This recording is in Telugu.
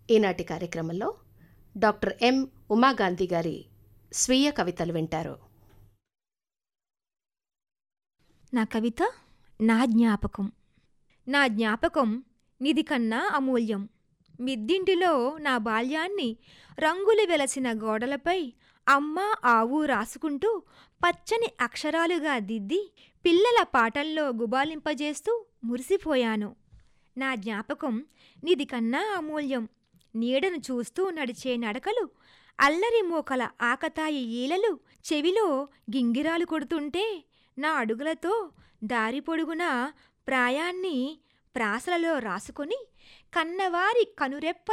ఈనాటి కార్యక్రమంలో డాక్టర్ ఎం ఉమాగాంధీ గారి స్వీయ కవితలు వింటారు నా కవిత నా జ్ఞాపకం నా జ్ఞాపకం నిధి కన్నా అమూల్యం మిద్దింటిలో నా బాల్యాన్ని రంగులు వెలసిన గోడలపై అమ్మ ఆవు రాసుకుంటూ పచ్చని అక్షరాలుగా దిద్ది పిల్లల పాటల్లో గుబాలింపజేస్తూ మురిసిపోయాను నా జ్ఞాపకం నిధి కన్నా అమూల్యం నీడను చూస్తూ నడిచే నడకలు అల్లరి మోకల ఆకతాయి ఈలలు చెవిలో గింగిరాలు కొడుతుంటే నా అడుగులతో దారి పొడుగునా ప్రాయాన్ని ప్రాసలలో రాసుకొని కన్నవారి కనురెప్ప